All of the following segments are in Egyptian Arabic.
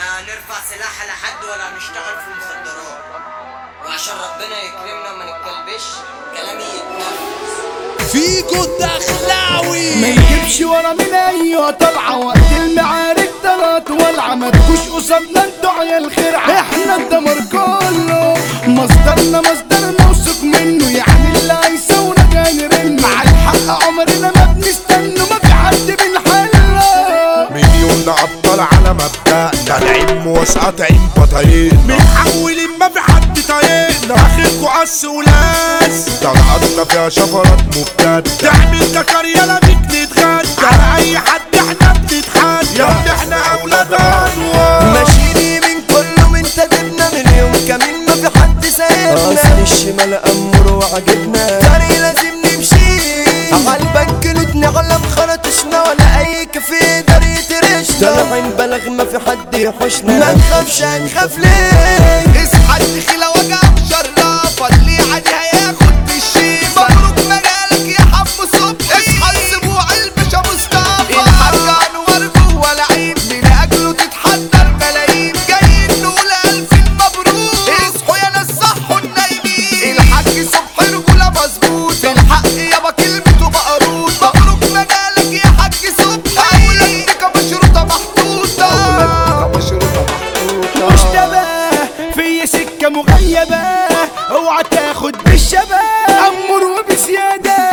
لا نرفع سلاح على حد ولا نشتغل في المخدرات وعشان ربنا يكرمنا وما نتكلبش كلامي يتنفذ فيجو الدخلاوي ما يجيبش ورا من ايوه طلعه وقت المعارك طلعت والعه ما تكوش قصادنا انتوا عيال خير احنا الدمر كله مصدرنا مصدر موثوق منه يعني اللي هيسونا جاي نرن مع الحق عمرنا ما بنستنى ما في حد بنحله مليون ابطال على مبدأ طالعين موسقطعين بطايقنا متحولين ما في حد طايقنا اخركوا قص ولاس طلعتنا فيها شفرات مبتدة تعمل ككر يلا بيك نتغدى على اي حد احنا بنتحدى يا ابني احنا اولاد انوار ماشيين من كله من تدبنا من يوم كمين ما في حد سايبنا اصل الشمال امر وعجبنا طريق لازم نمشي عالبنك نتنعلم خرطشنا ولا اي كافيه دار يترشنا طالعين بلغ ما في حد يحوشنا ما نخافش هنخاف ليه اصحى الدخيلة وجع مشرفة اللي عادي هياخد بالشيفة مبروك مجالك يا حب صبحي اصحى الاسبوع الباشا مصطفى الحاج انور جوه لعيب من اجله تتحضر ملايين جايين نقول الف مبروك اصحوا يا ناس صحوا النايمين الحاج صبحي رجوله مظبوط الحق يابا كلمته مقروط مبروك مجالك يا حاج صبحي اولادك مشروطه محطوطه اولادك مشروطه محطوطه مش تباه في سكة مغيبة اوعى تاخد بالشباب امر وبزيادة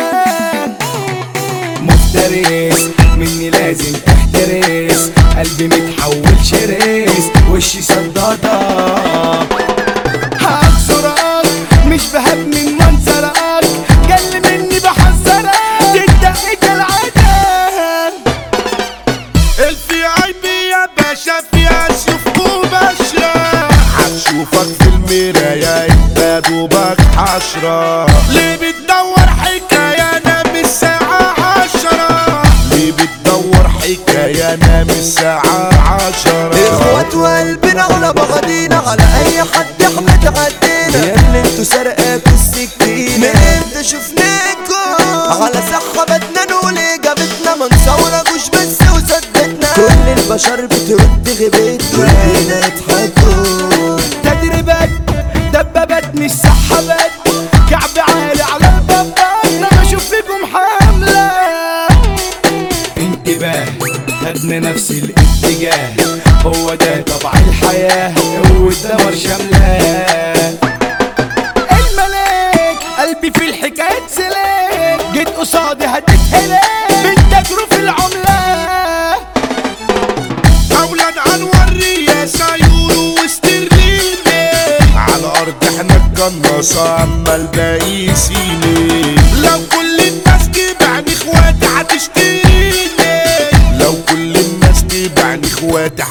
مفترس مني لازم تحترس قلبي متحول شرس وشي صدادة هكسرك مش بهب من منظرك قل مني بحذرك تدق كالعادة الفي اي بي يا باشا فيها شوفكوا باشا هتشوفك في المراية انت دوبك حشرة ليه بتدور حكاية انا من الساعة عشرة ليه بتدور حكاية نام الساعة عشرة اخوات وقلبنا على بعضينا على اي حد احنا تعدينا يا اللي انتوا سرقاكوا السكينة من امتى شفناكوا على صحة بدنا نقول اجابتنا ما نصوركوش بس وصدقنا كل البشر بترد غيبتنا كلنا يضحكوا تدريبات دبابات مش سحبات كعب عالي على البابات انا بشوف فيكم حملة انتباه خدنا نفس الاتجاه هو ده طبع الحياة والدمر شاملة الملاك قلبي في الحكاية سلاك جيت قصادي هتتهلاك بنتجروا في العملة اولاد انور رياسة يورو واسترليني على الارض احنا القناصة اما الباقي سيني لو كل الناس تبعني اخواتي هتشتريني لو كل الناس تبعني اخواتي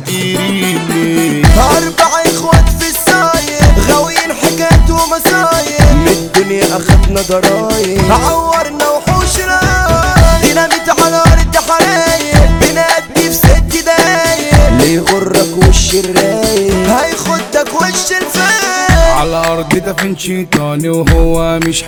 هتشتريني أربع إخوات في السايق غاويين حكايات ومصايب من الدنيا أخدنا ضرايب عورنا وحوشنا ديناميت على أرض حرايق بنأدي في ست دقايق ليه يغرك وش الرايق هيخدك وش الفايق على الارض ده فين شيطاني وهو مش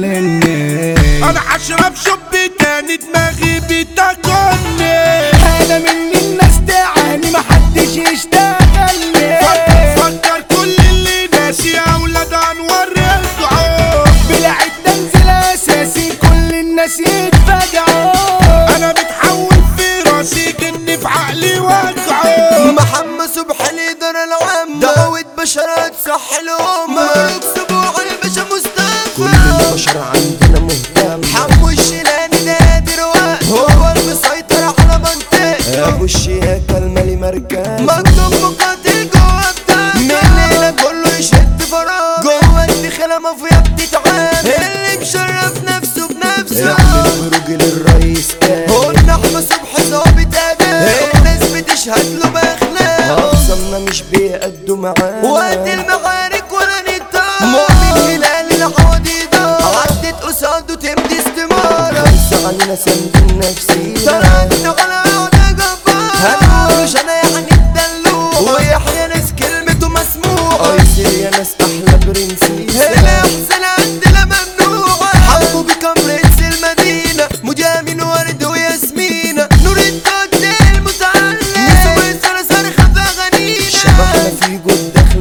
حالني انا هشرب شوب تاني دماغي بتاكلني انا مني الناس تعاني محدش يشتغلني فكر كل اللي ناسي اولاد انور رجعوا بلعت تنزل اساسي كل الناس يتفاجعوا انا بتحول في راسي جن في عقلي وجعوا محمد صبحي ليدر العام دعوة بشرات صح الأمة مبروك سبوع الباشا مصطفى كل البشر عندنا مهتم حمو الشيلاني نادر وقت هو المسيطر على منطقته ابو الشياكة المالي مركز مكتوب مقاتل جوه الدم من الليلة كله يشد فراغ جوه الدخلة مافيا بتتعامل اللي مشرف نفسه بنفسه اعمل خروج للرئيس كامل قلنا احمد صبحي ظابط اداء الناس بتشهد له باخلاق اقسامنا مش بيأدوا معاه وقت المعارك ولا نطاق مؤمن هلال العوضيضة عدت قصاده تمضي استمارة خمسة علينا سند النفسي طلعنا على عودة جبار هنقولش انا يعني الدلوع ويحيى ناس كلمته مسموعة ايسر يا ناس احلى برنسيس الاحسن عندنا ممنوع حبوا بكامريتس المدينة مجامين ورد وياسمينة نور التوت المتعلق نسوي صرصر خفا غني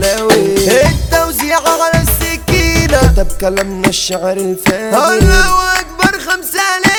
الدخلاوي التوزيع على السكينة كتب كلامنا الشعر الفارغ الله أكبر خمسة